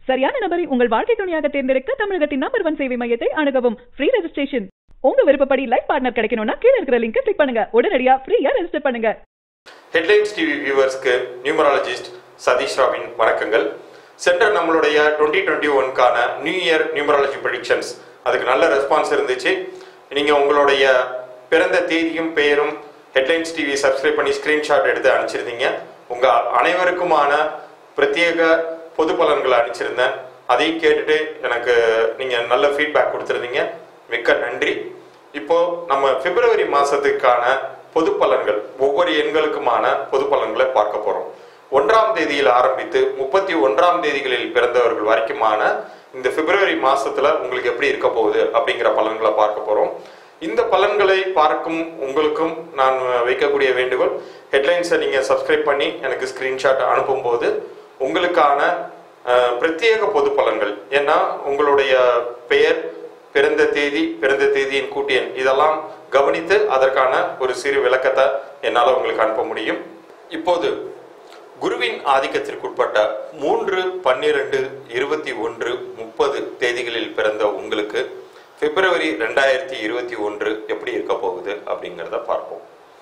சரியான நபரை உங்கள் வாழ்க்கை துணையாக தேர்ந்தெடுக்க தமிழகத்தின் நம்பர் ஒன் சேவை மையத்தை அணுகவும் ஃப்ரீ ரெஜிஸ்ட்ரேஷன் உங்க விருப்பப்படி லைஃப் பார்ட்னர் கிடைக்கணும்னா கீழ இருக்கிற லிங்கை கிளிக் பண்ணுங்க உடனடியா ஃப்ரீயா ரெஜிஸ்டர் பண்ணுங்க ஹெட்லைன்ஸ் டிவி வியூவர்ஸ்க்கு நியூமராலஜிஸ்ட் சதீஷ் ராவின் வணக்கங்கள் சென்ற நம்மளுடைய டுவெண்ட்டி டுவெண்ட்டி ஒன்கான நியூ இயர் நியூமராலஜி ப்ரெடிக்ஷன்ஸ் அதுக்கு நல்ல ரெஸ்பான்ஸ் இருந்துச்சு நீங்கள் உங்களுடைய பிறந்த தேதியும் பெயரும் ஹெட்லைன்ஸ் டிவி சப்ஸ்கிரைப் பண்ணி ஸ்க்ரீன்ஷாட் எடுத்து அனுப்பிச்சிருந்தீங்க உங்கள் அனைவருக்குமான பிரத்யேக பொது பலன்களை அனுப்பிச்சிருந்தேன் அதையும் கேட்டுட்டு எனக்கு நீங்கள் நல்ல ஃபீட்பேக் கொடுத்துருந்தீங்க மிக்க நன்றி இப்போ நம்ம பிப்ரவரி மாசத்துக்கான பொது பலன்கள் ஒவ்வொரு எண்களுக்குமான பொது பலன்களை பார்க்க போறோம் ஒன்றாம் தேதியில் ஆரம்பித்து முப்பத்தி ஒன்றாம் தேதிகளில் பிறந்தவர்கள் வரைக்குமான இந்த பிப்ரவரி மாசத்துல உங்களுக்கு எப்படி இருக்க போகுது அப்படிங்கிற பலன்களை பார்க்க போறோம் இந்த பலன்களை பார்க்கும் உங்களுக்கும் நான் வைக்கக்கூடிய வேண்டுகோள் ஹெட்லைன்ஸை நீங்க சப்ஸ்கிரைப் பண்ணி எனக்கு ஸ்கிரீன்ஷாட் அனுப்பும்போது உங்களுக்கான அஹ், பிரத்யேக பொது பலன்கள் ஏன்னா உங்களுடைய பெயர் பிறந்த தேதி பிறந்த தேதியின் கூட்டியன் இதெல்லாம் கவனித்து அதற்கான ஒரு சிறு விளக்கத்தை என்னால் உங்களுக்கு அனுப்ப முடியும் இப்போது குருவின் ஆதிக்கத்திற்குட்பட்ட மூன்று பன்னிரண்டு இருபத்தி ஒன்று முப்பது தேதிகளில் பிறந்த உங்களுக்கு பிப்ரவரி ரெண்டாயிரத்தி இருபத்தி ஒன்று எப்படி இருக்க போகுது அப்படிங்கிறத பார்ப்போம்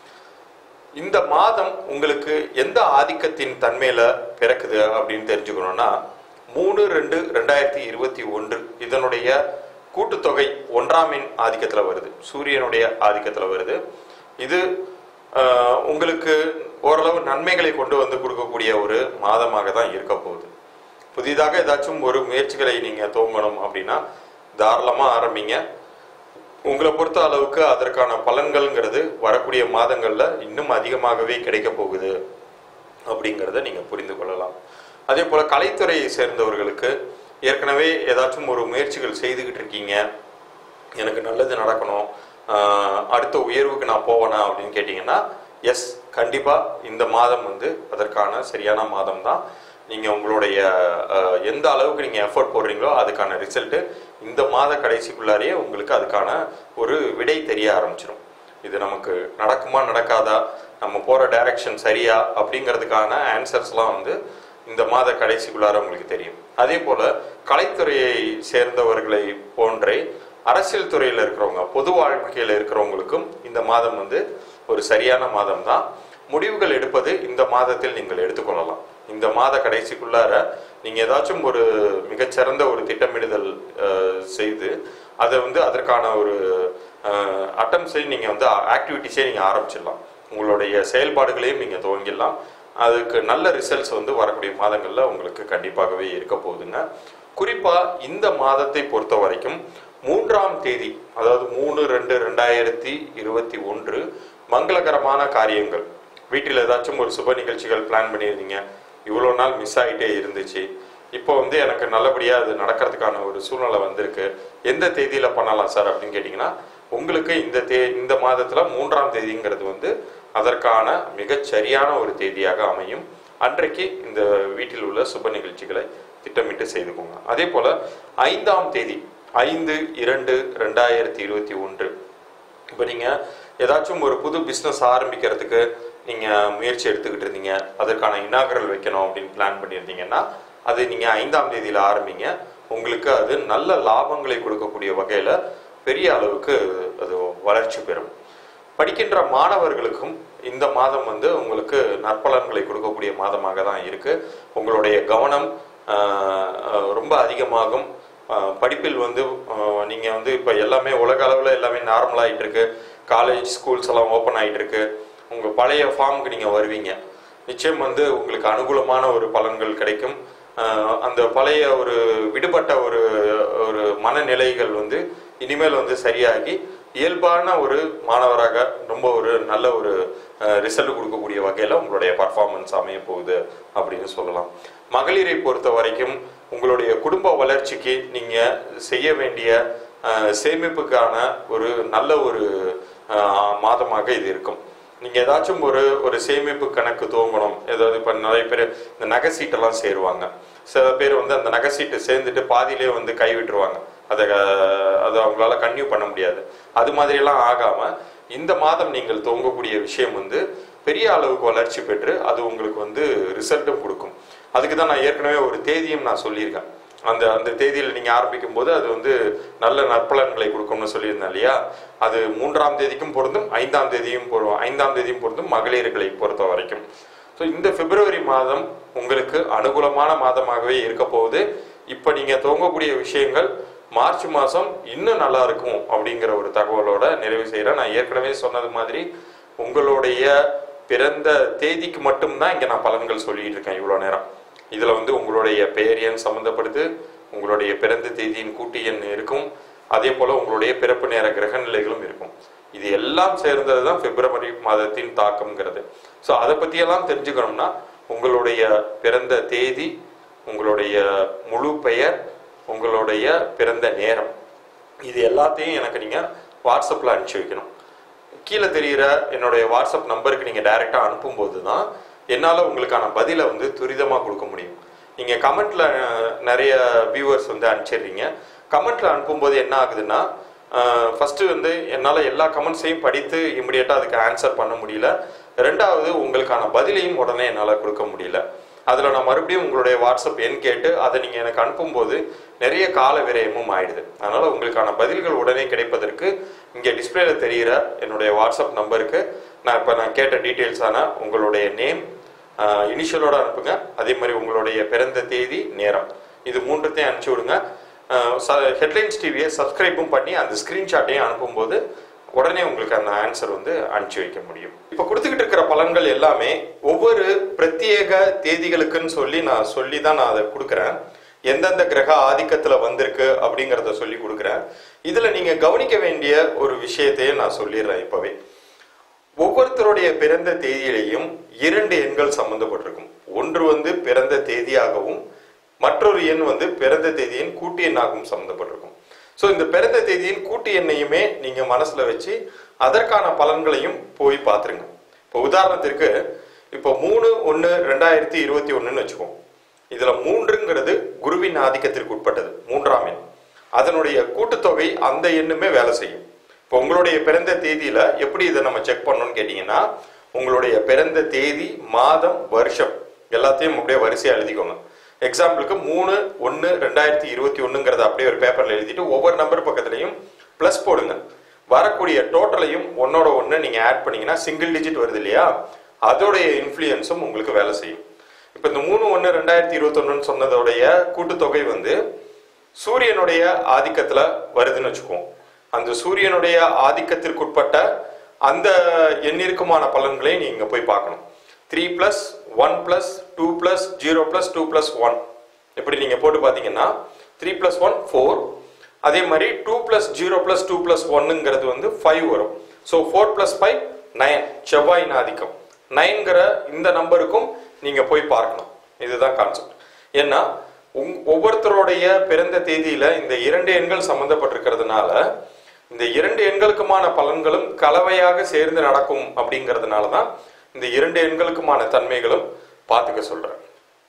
இந்த மாதம் உங்களுக்கு எந்த ஆதிக்கத்தின் தன்மையில பிறக்குது அப்படின்னு தெரிஞ்சுக்கணும்னா மூணு ரெண்டு ரெண்டாயிரத்தி இருபத்தி ஒன்று இதனுடைய கூட்டுத்தொகை ஒன்றாம் எண் ஆதிக்கத்தில் வருது சூரியனுடைய ஆதிக்கத்தில் வருது இது ஆஹ், உங்களுக்கு ஓரளவு நன்மைகளை கொண்டு வந்து கொடுக்கக்கூடிய ஒரு மாதமாக தான் இருக்க போகுது புதிதாக ஏதாச்சும் ஒரு முயற்சிகளை நீங்க துவங்கணும் அப்படின்னா தாராளமா ஆரம்பிங்க உங்களை பொறுத்த அளவுக்கு அதற்கான பலன்கள்ங்கிறது வரக்கூடிய மாதங்கள்ல இன்னும் அதிகமாகவே கிடைக்க போகுது அப்படிங்கிறத நீங்க புரிந்து கொள்ளலாம் அதே போல கலைத்துறையை சேர்ந்தவர்களுக்கு ஏற்கனவே ஏதாச்சும் ஒரு முயற்சிகள் செய்துக்கிட்டு இருக்கீங்க எனக்கு நல்லது நடக்கணும் ஆஹ் அடுத்த உயர்வுக்கு நான் போவேனா அப்படின்னு கேட்டிங்கன்னா எஸ் கண்டிப்பாக இந்த மாதம் வந்து அதற்கான சரியான மாதம் தான் நீங்கள் உங்களுடைய ஆஹ் எந்த அளவுக்கு நீங்கள் எஃபர்ட் போடுறீங்களோ அதுக்கான ரிசல்ட்டு இந்த மாத கடைசிக்குள்ளாரையே உங்களுக்கு அதுக்கான ஒரு விடை தெரிய ஆரம்பிச்சிடும் இது நமக்கு நடக்குமா நடக்காதா நம்ம போகிற டைரக்ஷன் சரியா அப்படிங்கிறதுக்கான ஆன்சர்ஸ்லாம் வந்து இந்த மாத கடைசிக்குள்ளார உங்களுக்கு தெரியும் அதே போல கலைத்துறையை சேர்ந்தவர்களை போன்றே அரசியல் துறையில் இருக்கிறவங்க பொது வாழ்க்கையில் இருக்கிறவங்களுக்கும் இந்த மாதம் வந்து ஒரு சரியான மாதம் தான் முடிவுகள் எடுப்பது இந்த மாதத்தில் நீங்கள் எடுத்துக்கொள்ளலாம் இந்த மாத கடைசிக்குள்ளார நீங்க ஏதாச்சும் ஒரு மிகச்சிறந்த ஒரு திட்டமிடுதல் அஹ், செய்து அதை வந்து அதற்கான ஒரு அட்டம்ஸை நீங்க வந்து ஆக்டிவிட்டிஸே நீங்க ஆரம்பிச்சிடலாம் உங்களுடைய செயல்பாடுகளையும் நீங்க துவங்கிடலாம் அதுக்கு நல்ல ரிசல்ட்ஸ் வந்து வரக்கூடிய மாதங்கள்ல உங்களுக்கு கண்டிப்பாகவே இருக்க போகுதுங்க குறிப்பா இந்த மாதத்தை பொறுத்த வரைக்கும் மூன்றாம் தேதி அதாவது மூணு ரெண்டு ரெண்டாயிரத்தி இருபத்தி ஒன்று மங்களகரமான காரியங்கள் வீட்டில் ஏதாச்சும் ஒரு சுப நிகழ்ச்சிகள் பிளான் பண்ணியிருந்தீங்க இவ்வளோ நாள் மிஸ் ஆகிட்டே இருந்துச்சு இப்போ வந்து எனக்கு நல்லபடியாக அது நடக்கிறதுக்கான ஒரு சூழ்நிலை வந்திருக்கு எந்த தேதியில் பண்ணலாம் சார் அப்படின்னு கேட்டிங்கன்னா உங்களுக்கு இந்த தே இந்த மாதத்தில் மூன்றாம் தேதிங்கிறது வந்து அதற்கான மிகச் சரியான ஒரு தேதியாக அமையும் அன்றைக்கு இந்த வீட்டில் உள்ள சுப நிகழ்ச்சிகளை திட்டமிட்டு செய்துக்கோங்க அதே போல ஐந்தாம் தேதி ஐந்து இரண்டு ரெண்டாயிரத்தி இருபத்தி ஒன்று இப்போ நீங்கள் ஏதாச்சும் ஒரு புது பிஸ்னஸ் ஆரம்பிக்கிறதுக்கு நீங்கள் முயற்சி எடுத்துக்கிட்டு இருந்தீங்க அதற்கான இனாகரல் வைக்கணும் அப்படின்னு பிளான் பண்ணியிருந்தீங்கன்னா அது நீங்கள் ஐந்தாம் தேதியில் ஆரம்பிங்க உங்களுக்கு அது நல்ல லாபங்களை கொடுக்கக்கூடிய வகையில் பெரிய அளவுக்கு அது வளர்ச்சி பெறும் படிக்கின்ற மாணவர்களுக்கும் இந்த மாதம் வந்து உங்களுக்கு நற்பலன்களை கொடுக்கக்கூடிய மாதமாக தான் இருக்கு உங்களுடைய கவனம் ஆஹ், ஆஹ், ரொம்ப அதிகமாகும் ஆஹ், படிப்பில் வந்து ஆஹ், நீங்க வந்து இப்போ எல்லாமே உலக அளவில் எல்லாமே நார்மல் ஆயிட்டு இருக்கு காலேஜ் ஸ்கூல்ஸ் எல்லாம் ஓப்பன் ஆயிட்டு இருக்கு உங்க பழைய ஃபார்முக்கு நீங்க வருவீங்க நிச்சயம் வந்து உங்களுக்கு அனுகூலமான ஒரு பலன்கள் கிடைக்கும் ஆஹ், அந்த பழைய ஒரு விடுபட்ட ஒரு ஒரு மனநிலைகள் வந்து இனிமேல் வந்து சரியாகி இயல்பான ஒரு மாணவராக ரொம்ப ஒரு நல்ல ஒரு ரிசல்ட் கொடுக்கக்கூடிய வகையில் உங்களுடைய பர்ஃபார்மன்ஸ் அமைய போகுது அப்படின்னு சொல்லலாம் மகளிரை பொறுத்த வரைக்கும் உங்களுடைய குடும்ப வளர்ச்சிக்கு நீங்க செய்ய வேண்டிய அஹ், சேமிப்புக்கான ஒரு நல்ல ஒரு அஹ், மாதமாக இது இருக்கும் நீங்க ஏதாச்சும் ஒரு ஒரு சேமிப்பு கணக்கு துவங்கணும் ஏதாவது இப்ப நிறைய பேர் இந்த நகை சீட்டெல்லாம் சேருவாங்க சில பேர் வந்து அந்த நகை சீட்டு சேர்ந்துட்டு பாதியிலே வந்து கைவிட்டுருவாங்க அதை அஹ், அதை அவங்களால கன்டினியூ பண்ண முடியாது அது மாதிரியெல்லாம் ஆகாம இந்த மாதம் நீங்கள் துவங்கக்கூடிய விஷயம் வந்து பெரிய அளவுக்கு வளர்ச்சி பெற்று அது உங்களுக்கு வந்து ரிசல்ட்டும் கொடுக்கும் அதுக்கு தான் நான் ஏற்கனவே ஒரு தேதியும் நான் சொல்லியிருக்கேன் அந்த அந்த தேதியில் நீங்கள் ஆரம்பிக்கும் போது அது வந்து நல்ல நற்பலன்களை கொடுக்கும்னு சொல்லியிருந்தேன் இல்லையா அது மூன்றாம் தேதிக்கும் பொருந்தும் ஐந்தாம் தேதியும் பொருந்தும் ஐந்தாம் தேதியும் பொருந்தும் மகளிர்களை பொறுத்த வரைக்கும் ஸோ இந்த பிப்ரவரி மாதம் உங்களுக்கு அனுகூலமான மாதமாகவே இருக்க போகுது இப்போ நீங்கள் துவங்கக்கூடிய விஷயங்கள் மார்ச் மாதம் இன்னும் நல்லா இருக்கும் அப்படிங்கிற ஒரு தகவலோட நிறைவு செய்கிறேன் நான் ஏற்கனவே சொன்னது மாதிரி உங்களுடைய பிறந்த தேதிக்கு மட்டும்தான் இங்கே நான் பலன்கள் சொல்லிட்டு இருக்கேன் இவ்வளோ நேரம் இதில் வந்து உங்களுடைய பெயர் எண் சம்மந்தப்படுது உங்களுடைய பிறந்த தேதியின் கூட்டு எண் இருக்கும் அதே போல் உங்களுடைய பிறப்பு நேர கிரக நிலைகளும் இருக்கும் இது எல்லாம் சேர்ந்தது தான் பிப்ரவரி மாதத்தின் தாக்கம்ங்கிறது ஸோ அதை பற்றியெல்லாம் தெரிஞ்சுக்கணும்னா உங்களுடைய பிறந்த தேதி உங்களுடைய முழு பெயர் உங்களுடைய பிறந்த நேரம் இது எல்லாத்தையும் எனக்கு நீங்கள் வாட்ஸ்அப்பில் அனுப்பிச்சி வைக்கணும் கீழே தெரிகிற என்னுடைய வாட்ஸ்அப் நம்பருக்கு நீங்கள் டைரெக்டாக அனுப்பும்போது தான் என்னால் உங்களுக்கான பதிலை வந்து துரிதமாக கொடுக்க முடியும் நீங்கள் கமெண்ட்டில் நிறைய வியூவர்ஸ் வந்து அனுப்பிச்சிடுறீங்க கமெண்ட்டில் அனுப்பும்போது என்ன ஆகுதுன்னா ஃபஸ்ட்டு வந்து என்னால் எல்லா கமெண்ட்ஸையும் படித்து இமிடியேட்டாக அதுக்கு ஆன்சர் பண்ண முடியல ரெண்டாவது உங்களுக்கான பதிலையும் உடனே என்னால் கொடுக்க முடியல அதில் நான் மறுபடியும் உங்களுடைய வாட்ஸ்அப் எண் கேட்டு அதை நீங்கள் எனக்கு அனுப்பும்போது நிறைய கால விரயமும் ஆயிடுது அதனால் உங்களுக்கான பதில்கள் உடனே கிடைப்பதற்கு இங்கே டிஸ்பிளேல தெரிகிற என்னுடைய வாட்ஸ்அப் நம்பருக்கு நான் இப்போ நான் கேட்ட டீட்டெயில்ஸான உங்களுடைய நேம் இனிஷியலோட அனுப்புங்க அதே மாதிரி உங்களுடைய பிறந்த தேதி நேரம் இது மூன்றுத்தையும் அனுப்பிச்சி விடுங்க ஹெட்லைன்ஸ் டிவியை சப்ஸ்கிரைபும் பண்ணி அந்த ஸ்க்ரீன்ஷாட்டையும் அனுப்பும்போது உடனே உங்களுக்கு அந்த ஆன்சர் வந்து அனுப்பிச்சி வைக்க முடியும் இப்போ கொடுத்துக்கிட்டு இருக்கிற பலன்கள் எல்லாமே ஒவ்வொரு பிரத்யேக தேதிகளுக்குன்னு சொல்லி நான் சொல்லி தான் நான் அதை கொடுக்குறேன் எந்தெந்த கிரக ஆதிக்கத்துல வந்திருக்கு அப்படிங்கிறத சொல்லி கொடுக்குறேன் இதுல நீங்க கவனிக்க வேண்டிய ஒரு விஷயத்தையே நான் சொல்லிடுறேன் இப்பவே ஒவ்வொருத்தருடைய பிறந்த தேதியிலையும் இரண்டு எண்கள் சம்பந்தப்பட்டிருக்கும் ஒன்று வந்து பிறந்த தேதியாகவும் மற்றொரு எண் வந்து பிறந்த தேதியின் கூட்டு எண்ணாகவும் சம்பந்தப்பட்டிருக்கும் ஸோ இந்த பிறந்த தேதியின் கூட்டு எண்ணையுமே நீங்க மனசுல வச்சு அதற்கான பலன்களையும் போய் பார்த்துருங்க இப்போ உதாரணத்திற்கு இப்போ மூணு ஒன்று ரெண்டாயிரத்தி இருபத்தி ஒன்றுன்னு வச்சுக்கோம் இதுல மூன்றுங்கிறது குருவின் ஆதிக்கத்திற்கு உட்பட்டது மூன்றாம் எண் அதனுடைய கூட்டுத்தொகை அந்த எண்ணுமே வேலை செய்யும் இப்போ உங்களுடைய பிறந்த தேதியில எப்படி இதை நம்ம செக் பண்ணணும்னு கேட்டீங்கன்னா உங்களுடைய பிறந்த தேதி மாதம் வருஷம் எல்லாத்தையும் அப்படியே வரிசையா எழுதிக்கோங்க எக்ஸாம்பிளுக்கு மூணு ஒன்று ரெண்டாயிரத்தி இருபத்தி ஒன்றுங்கிறத அப்படியே ஒரு பேப்பர்ல எழுதிட்டு ஒவ்வொரு நம்பர் பக்கத்துலையும் ப்ளஸ் போடுங்க வரக்கூடிய டோட்டலையும் ஒன்னோட ஒன்று நீங்க ஆட் பண்ணீங்கன்னா சிங்கிள் டிஜிட் வருது இல்லையா அதோடைய இன்ஃப்ளூயன்ஸும் உங்களுக்கு வேலை செய்யும் இப்போ இந்த மூணு ஒன்று ரெண்டாயிரத்தி இருபத்தொன்னுன்னு சொன்னதோடைய கூட்டுத்தொகை வந்து சூரியனுடைய ஆதிக்கத்துல வருதுன்னு வச்சுக்குவோம் அந்த சூரியனுடைய ஆதிக்கத்திற்குட்பட்ட அந்த எண்ணிற்குமான பலன்களை நீங்க போய் பார்க்கணும் three plus one plus two plus zero plus two plus one இப்படி நீங்க போட்டு பார்த்தீங்கன்னா த்ரீ பிளஸ் ஒன் ஃபோர் அதே மாதிரி two plus zero plus two plus ஒன்னுங்கிறது வந்து ஃபைவ் வரும் so four plus five nine செவ்வாயின் ஆதிக்கம் நைன்கிற இந்த நம்பருக்கும் நீங்க போய் பார்க்கணும் இதுதான் கான்செப்ட் ஏன்னா உங் ஒவ்வொருத்தருடைய பிறந்த தேதியில இந்த இரண்டு எண்கள் சம்பந்தப்பட்டிருக்கிறதுனால இந்த இரண்டு எண்களுக்குமான பலன்களும் கலவையாக சேர்ந்து நடக்கும் அப்படிங்கிறதுனால தான் இந்த இரண்டு எண்களுக்குமான தன்மைகளும் பார்த்துக்க சொல்றேன்